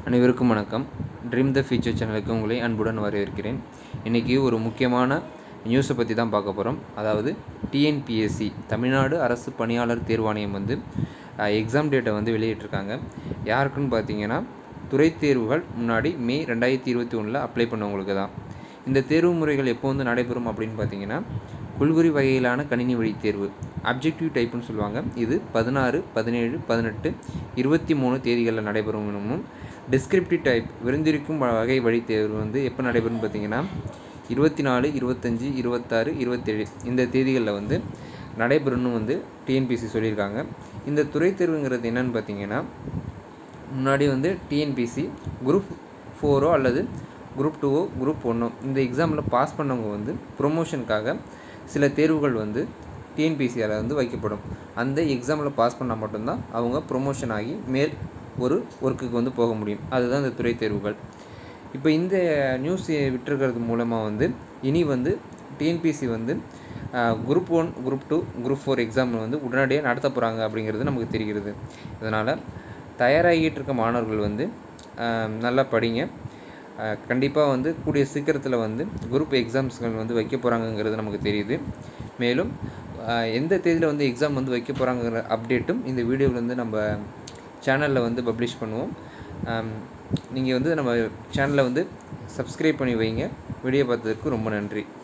அனைவருக்கும் வணக்கம் dream the future சேனலுக்கு உங்களை அன்புடன் வரவேற்கிறேன் இன்றைக்கி ஒரு முக்கியமான நியூஸை பற்றி தான் பார்க்க போகிறோம் அதாவது டிஎன்பிஎஸ்சி தமிழ்நாடு அரசு பணியாளர் தேர்வாணையம் வந்து எக்ஸாம் டேட்டை வந்து வெளியிட்டிருக்காங்க யாருக்குன்னு பார்த்தீங்கன்னா துறை தேர்வுகள் முன்னாடி மே ரெண்டாயிரத்தி இருபத்தி ஒன்றில் அப்ளை பண்ணவங்களுக்கு தான் இந்த தேர்வு முறைகள் எப்போ வந்து நடைபெறும் அப்படின்னு பார்த்தீங்கன்னா குல்குரி வகையிலான கணினி வழி தேர்வு அப்ஜெக்டிவ் டைப்புன்னு சொல்லுவாங்க இது பதினாறு பதினேழு பதினெட்டு இருபத்தி மூணு தேதிகளில் நடைபெறும் எனவும் டிஸ்கிரிப்டிவ் டைப் விருந்திருக்கும் வகை வழி தேர்வு வந்து எப்போ நடைபெறும்னு பார்த்தீங்கன்னா இருபத்தி நாலு இருபத்தஞ்சி இருபத்தாறு இருபத்தேழு இந்த தேதிகளில் வந்து நடைபெறும்னு வந்து டிஎன்பிசி சொல்லியிருக்காங்க இந்த துறை தேர்வுங்கிறது என்னன்னு பார்த்தீங்கன்னா முன்னாடி வந்து டிஎன்பிசி குரூப் ஃபோரோ அல்லது குரூப் டூவோ குரூப் ஒன்றோ இந்த எக்ஸாமில் பாஸ் பண்ணவங்க வந்து ப்ரொமோஷனுக்காக சில தேர்வுகள் வந்து டிஎன்பிசியால் வந்து வைக்கப்படும் அந்த எக்ஸாமில் பாஸ் பண்ணால் மட்டும்தான் அவங்க ப்ரொமோஷன் ஆகி மேல் ஒரு ஒர்க்குக்கு வந்து போக முடியும் அதுதான் இந்த துறை தேர்வுகள் இப்போ இந்த நியூஸ் விட்டுருக்கிறது மூலமாக வந்து இனி வந்து டிஎன்பிசி வந்து group one group two group four exam வந்து உடனடியாக நடத்த போகிறாங்க அப்படிங்கிறது நமக்கு தெரிகிறது இதனால் தயாராகிட்டு இருக்க மாணவர்கள் வந்து நல்லா படிங்க கண்டிப்பாக வந்து கூடிய சீக்கிரத்தில் வந்து குரூப் எக்ஸாம்ஸ்கள் வந்து வைக்க போகிறாங்கங்கிறது நமக்கு தெரியுது மேலும் எந்த தேதியில் வந்து எக்ஸாம் வந்து வைக்க போகிறாங்கிற அப்டேட்டும் இந்த வீடியோவில் வந்து நம்ம சேனலில் வந்து பப்ளிஷ் பண்ணுவோம் நீங்கள் வந்து நம்ம சேனலை வந்து சப்ஸ்கிரைப் பண்ணி வைங்க வீடியோ பார்த்ததுக்கு ரொம்ப நன்றி